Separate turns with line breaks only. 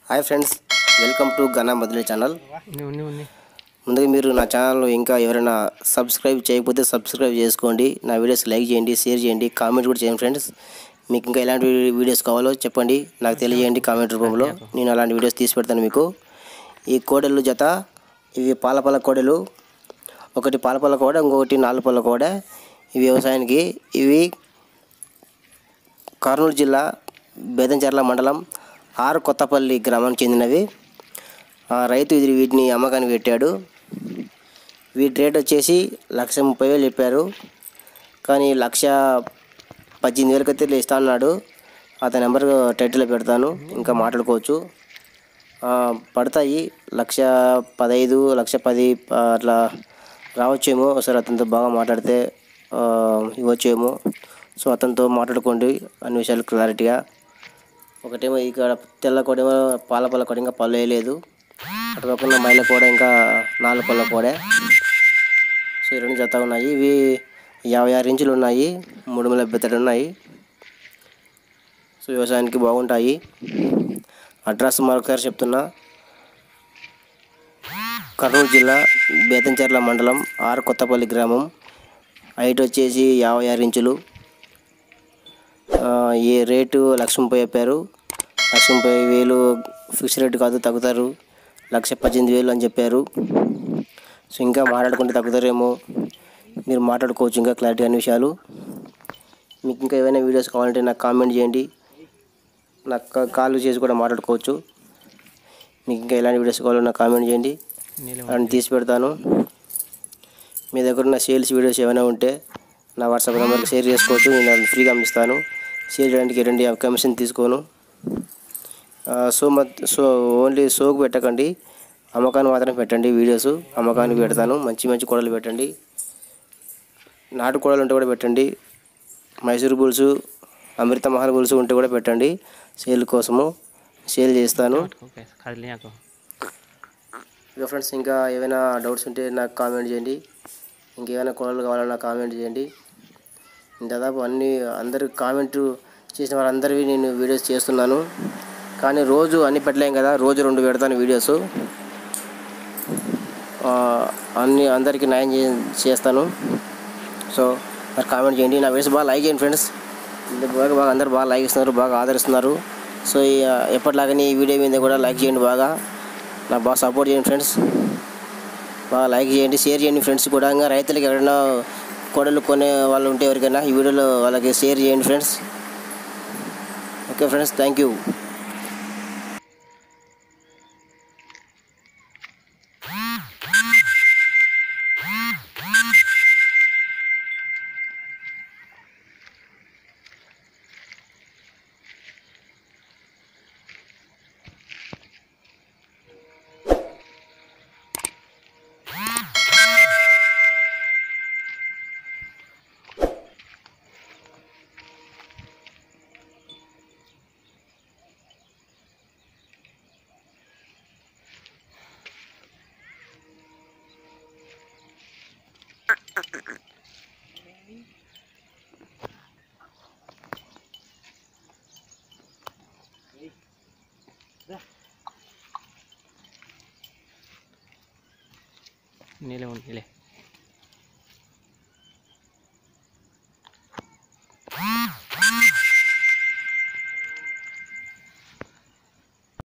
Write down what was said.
hi friends welcome to గనా మదిలే channel
ఉన్ని ఉన్ని ఉన్ని
ముందుగా మీరు నా ఛానల్లో ఇంకా ఎవరైనా సబ్స్క్రైబ్ చేయకపోతే సబ్స్క్రైబ్ చేసుకోండి నా వీడియోస్ లైక్ చేయండి షేర్ చేయండి కామెంట్ కూడా చేయండి ఫ్రెండ్స్ మీకు ఇంకా ఎలాంటి వీడియోస్ కావాలో చెప్పండి నాకు తెలియజేయండి కామెంట్ రూపంలో నేను అలాంటి వీడియోస్ తీసి పెడతాను మీకు ఈ కోడెలు జత ఇవి పాలపల్ల కోడెలు ఒకటి పాలపల్ల కోడ ఇంకొకటి నాలుపల్ల కోడ ఇవి వ్యవసాయానికి ఇవి కర్నూలు జిల్లా బేదంచెర్ల మండలం ఆరు కొత్తపల్లి గ్రామానికి చెందినవి ఆ రైతు ఇది వీటిని అమ్మకానికి పెట్టాడు వీటి రేట్ వచ్చేసి లక్ష ముప్పై వేలు చెప్పారు కానీ లక్ష పద్దెనిమిది వేలకి అయితే ఇస్తా అన్నాడు అతని నెంబర్ టైటిల్లో పెడతాను ఇంకా మాట్లాడుకోవచ్చు ఆ, పడతాయి లక్ష పదహైదు లక్ష పది ఆ, అట్లా రావచ్చేమో ఒకసారి అతనితో బాగా మాట్లాడితే ఆ, ఇవ్వచ్చేమో సో అతనితో మాట్లాడుకోండి అన్ని విషయాలు క్లారిటీగా ఒకటేమో ఇక్కడ తెల్ల కోడేమో పాల పళ్ళ కోడ ఇంకా పళ్ళు వేయలేదు అటు పక్కన మైల కోడ ఇంకా నాలుగు పళ్ళ కోడే సో ఈ రెండు జత ఉన్నాయి ఇవి యాభై ఆరు ఇంచులు ఉన్నాయి మూడు వందల బెత్తడి ఉన్నాయి సో వ్యవసాయానికి బాగుంటాయి అడ్రస్ మరొకసారి చెప్తున్నా కర్నూలు జిల్లా బేతంచెర్ల మండలం ఆర్ కొత్తపల్లి గ్రామం హైట్ వచ్చేసి యాభై ఆరు ఇంచులు ఆ, ఈ రేటు లక్ష ముప్పై చెప్పారు లక్ష ముప్పై వేలు ఫిక్స్ రేట్ కాదు తగ్గుతారు లక్ష పద్దెనిమిది వేలు అని చెప్పారు సో ఇంకా మాట్లాడుకుంటే తగ్గుతారేమో మీరు మాట్లాడుకోవచ్చు ఇంకా క్లారిటీ అనే విషయాలు మీకు ఇంకా ఏమైనా వీడియోస్ కావాలంటే నాకు కామెంట్ చేయండి నాకు కా- కాల్ చేసి కూడా మాట్లాడుకోవచ్చు మీకు ఇంకా ఎలాంటి వీడియోస్ కావాలో నాకు కామెంట్ చేయండి
నీళ్ళు
అని తీసి పెడతాను మీ దగ్గర ఉన్న సేల్స్ వీడియోస్ ఏమైనా ఉంటే నా వాట్సాప్ నెంబర్కి షేర్ చేసుకోవచ్చు నేను అది ఫ్రీగా అందిస్తాను షేర్ చేయడానికి ఎటువంటి కమిషన్ తీసుకోను ఆ, సో మత్ సో ఓన్లీ షోకు పెట్టకండి అమ్మకాన్ని మాత్రం పెట్టండి వీడియోస్ అమ్మకానికి పెడతాను మంచి మంచి కూడలు పెట్టండి నాటు కూడలు ఉంటే కూడా పెట్టండి మైసూర్ బుల్స్ అమృత మహల్ బుల్స్ ఉంటే కూడా పెట్టండి సేల్ కోసము సేల్ చేస్తాను
ఓకే కదిలి నాకు
ఇక ఫ్రెండ్స్ ఇంకా ఏమైనా డౌట్స్ ఉంటే నాకు కామెంట్ చేయండి ఇంకేమైనా కూరలు కావాలన్నా నాకు కామెంట్ చేయండి దాదాపు అన్ని అందరు కామెంట్ చేసిన వాళ్ళందరివి నేను వీడియోస్ చేస్తున్నాను కానీ రోజు అన్ని పెట్టలేం కదా రోజు రెండు పెడతాను వీడియోస్ ఆ, అన్ని అందరికీ న్యాయం చే- చేస్తాను సో మరి కామెంట్ చేయండి నా వీడియోస్ బాగా లైక్ చేయండి ఫ్రెండ్స్ బాగా బాగా అందరు బాగా లైక్ ఇస్తున్నారు బాగా ఆదరిస్తున్నారు సో ఈ, ఆ, ఎప్పటిలాగానే ఈ వీడియో మీద కూడా లైక్ చేయండి బాగా నాకు బాగా సపోర్ట్ చేయండి ఫ్రెండ్స్ బాగా లైక్ చేయండి షేర్ చేయండి ఫ్రెండ్స్ కూడా ఇంకా రైతులకి ఎవరైనా కోడలు కొనే వాళ్ళు ఉంటే ఎవరికైనా ఈ వీడియోలో వాళ్ళకి షేర్ చేయండి friends okay friends thank you
నీళ్ళే ఉంది నీళ్ళే